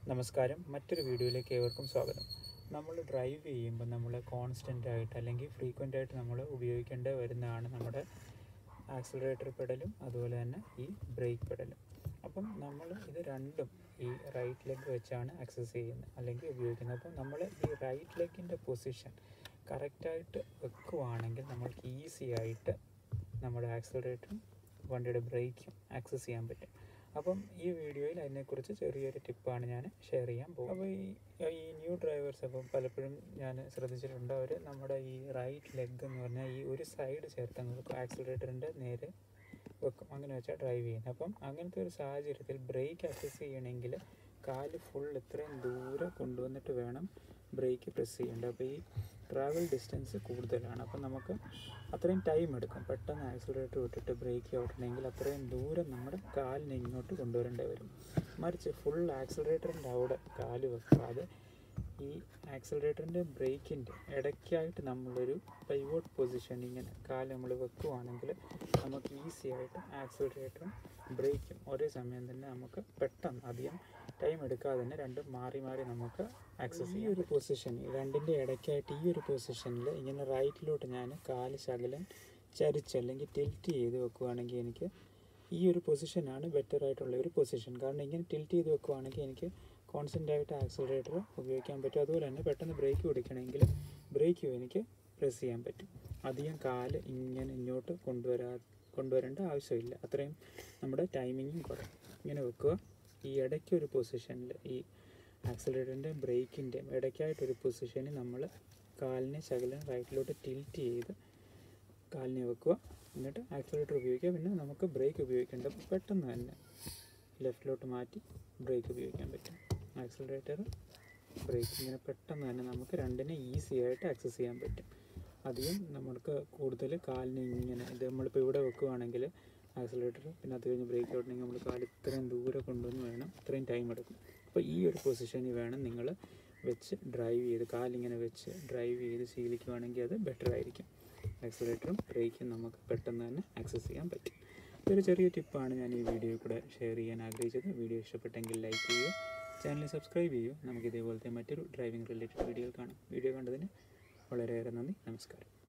നമസ്കാരം മറ്റൊരു വീഡിയോയിലേക്ക് ഏവർക്കും സ്വാഗതം നമ്മൾ ഡ്രൈവ് ചെയ്യുമ്പോൾ നമ്മൾ കോൺസ്റ്റൻ്റ് ആയിട്ട് അല്ലെങ്കിൽ ഫ്രീക്വൻ്റ് ആയിട്ട് നമ്മൾ ഉപയോഗിക്കേണ്ടി വരുന്നതാണ് നമ്മുടെ ആക്സിലറേറ്റർ പെഡലും അതുപോലെ തന്നെ ഈ ബ്രേക്ക് പെഡലും അപ്പം നമ്മൾ ഇത് രണ്ടും ഈ റൈറ്റ് ലെഗ് വെച്ചാണ് ആക്സസ് ചെയ്യുന്നത് അല്ലെങ്കിൽ ഉപയോഗിക്കുന്നത് അപ്പം നമ്മൾ ഈ റൈറ്റ് ലെഗിൻ്റെ പൊസിഷൻ കറക്റ്റായിട്ട് വെക്കുവാണെങ്കിൽ നമ്മൾക്ക് ഈസി ആയിട്ട് നമ്മുടെ ആക്സിലറേറ്ററും വണ്ടിയുടെ ബ്രേക്കും ആക്സസ് ചെയ്യാൻ പറ്റും അപ്പം ഈ വീഡിയോയിൽ അതിനെക്കുറിച്ച് ചെറിയൊരു ടിപ്പാണ് ഞാൻ ഷെയർ ചെയ്യാൻ പോകും അപ്പോൾ ഈ ഈ ന്യൂ ഡ്രൈവേഴ്സ് അപ്പം പലപ്പോഴും ഞാൻ ശ്രദ്ധിച്ചിട്ടുണ്ട് അവർ നമ്മുടെ ഈ റൈറ്റ് ലെഗ് എന്ന് പറഞ്ഞാൽ ഈ ഒരു സൈഡ് ചേർത്ത് വെക്കും ആക്സിലറേറ്ററിൻ്റെ നേരെ വെക്കും അങ്ങനെ വെച്ചാൽ ഡ്രൈവ് ചെയ്യുന്നത് അപ്പം അങ്ങനത്തെ ഒരു സാഹചര്യത്തിൽ ബ്രേക്ക് അക്സസ് ചെയ്യണമെങ്കിൽ കാല് ഫുൾ ഇത്രയും ദൂരെ കൊണ്ടുവന്നിട്ട് വേണം ബ്രേക്ക് പ്രസ് ചെയ്യേണ്ടത് അപ്പോൾ ഈ ട്രാവൽ ഡിസ്റ്റൻസ് കൂടുതലാണ് അപ്പം നമുക്ക് അത്രയും ടൈം എടുക്കും പെട്ടെന്ന് ആക്സിലറേറ്റർ വിട്ടിട്ട് ബ്രേക്ക് ഔട്ടണമെങ്കിൽ അത്രയും ദൂരം നമ്മുടെ കാലിനെ ഇങ്ങോട്ട് കൊണ്ടുവരേണ്ടി വരും മറിച്ച് ഫുൾ ആക്സിലറേറ്ററിൻ്റെ അവിടെ കാല് വെക്കാതെ ഈ ആക്സിലറേറ്ററിൻ്റെ ബ്രേക്കിൻ്റെ ഇടയ്ക്കായിട്ട് നമ്മളൊരു പൈവോട്ട് പൊസിഷൻ ഇങ്ങനെ കാല് നമ്മൾ വെക്കുവാണെങ്കിൽ നമുക്ക് ഈസി ആയിട്ട് ആക്സിലറേറ്ററും ബ്രേക്കും ഒരേ സമയം തന്നെ നമുക്ക് പെട്ടെന്ന് അധികം ടൈം എടുക്കാതെ തന്നെ രണ്ടും മാറി മാറി നമുക്ക് ആക്സസ് ഈ ഒരു പൊസിഷൻ രണ്ടിൻ്റെ ഇടയ്ക്കായിട്ട് ഈ ഒരു പൊസിഷനിൽ ഇങ്ങനെ റൈറ്റിലോട്ട് ഞാൻ കാല് ശകലം ചരിച്ച് അല്ലെങ്കിൽ ടിൽറ്റ് ചെയ്ത് വെക്കുവാണെങ്കിൽ എനിക്ക് ഈ ഒരു പൊസിഷനാണ് ബെറ്റർ ആയിട്ടുള്ള ഒരു പൊസിഷൻ കാരണം ഇങ്ങനെ ടിൽറ്റ് ചെയ്ത് വെക്കുവാണെങ്കിൽ എനിക്ക് കോൺസ്റ്റൻ്റ് ആയിട്ട് ആക്സിലറേറ്റർ ഉപയോഗിക്കാൻ പറ്റും അതുപോലെ തന്നെ പെട്ടെന്ന് ബ്രേക്ക് പിടിക്കണമെങ്കിൽ ബ്രേക്കും എനിക്ക് പ്രസ് ചെയ്യാൻ പറ്റും അധികം കാല് ഇങ്ങനെ ഇങ്ങോട്ട് കൊണ്ടുവരാ കൊണ്ടുവരേണ്ട ആവശ്യമില്ല അത്രയും നമ്മുടെ ടൈമിങ്ങും കുറയും ഇങ്ങനെ വെക്കുക ഈ ഇടയ്ക്ക് ഒരു പൊസിഷനിൽ ഈ ആക്സിലറേറ്ററിൻ്റെ ബ്രേക്കിൻ്റെ ഇടയ്ക്കായിട്ടൊരു പൊസിഷനിൽ നമ്മൾ കാലിനെ ശകലം റൈറ്റിലോട്ട് ടിൽറ്റ് ചെയ്ത് കാലിനെ വെക്കുക എന്നിട്ട് ആക്സിലറേറ്റർ ഉപയോഗിക്കുക പിന്നെ നമുക്ക് ബ്രേക്ക് ഉപയോഗിക്കേണ്ടത് പെട്ടെന്ന് തന്നെ ലെഫ്റ്റിലോട്ട് മാറ്റി ബ്രേക്ക് ഉപയോഗിക്കാൻ പറ്റും ആക്സിലറേറ്റർ ബ്രേക്ക് ഇങ്ങനെ പെട്ടെന്ന് തന്നെ നമുക്ക് രണ്ടിനെ ഈസി ആയിട്ട് ആക്സസ് ചെയ്യാൻ പറ്റും അധികം നമുക്ക് കൂടുതൽ കാലിന് ഇങ്ങനെ ഇത് നമ്മളിപ്പോൾ ഇവിടെ വെക്കുകയാണെങ്കിൽ ആക്സിലറേറ്റർ പിന്നെ അത് കഴിഞ്ഞ് ബ്രേക്ക് ഔട്ടണെങ്കിൽ നമ്മൾ കാല് ഇത്രയും ദൂരെ കൊണ്ടുവന്ന് വേണം ഇത്രയും ടൈം എടുക്കും അപ്പോൾ ഈ ഒരു പൊസിഷനിൽ വേണം നിങ്ങൾ വെച്ച് ഡ്രൈവ് ചെയ്ത് കാലിങ്ങനെ വെച്ച് ഡ്രൈവ് ചെയ്ത് ശീലിക്കുകയാണെങ്കിൽ അത് ബെറ്റർ ആയിരിക്കും ആക്സിലറേറ്ററും ബ്രേക്കും നമുക്ക് പെട്ടെന്ന് തന്നെ ആക്സസ് ചെയ്യാൻ പറ്റും ഇതൊരു ചെറിയ ടിപ്പാണ് ഞാൻ ഈ വീഡിയോയിൽ കൂടെ ഷെയർ ചെയ്യാൻ ആഗ്രഹിച്ചത് വീഡിയോ ഇഷ്ടപ്പെട്ടെങ്കിൽ ലൈക്ക് ചെയ്യുക ചാനൽ സബ്സ്ക്രൈബ് ചെയ്യൂ നമുക്ക് ഇതേപോലത്തെ മറ്റൊരു ഡ്രൈവിംഗ് റിലേറ്റഡ് വീഡിയോകൾ കാണാം വീഡിയോ കണ്ടതിന് വളരെയേറെ നന്ദി നമസ്കാരം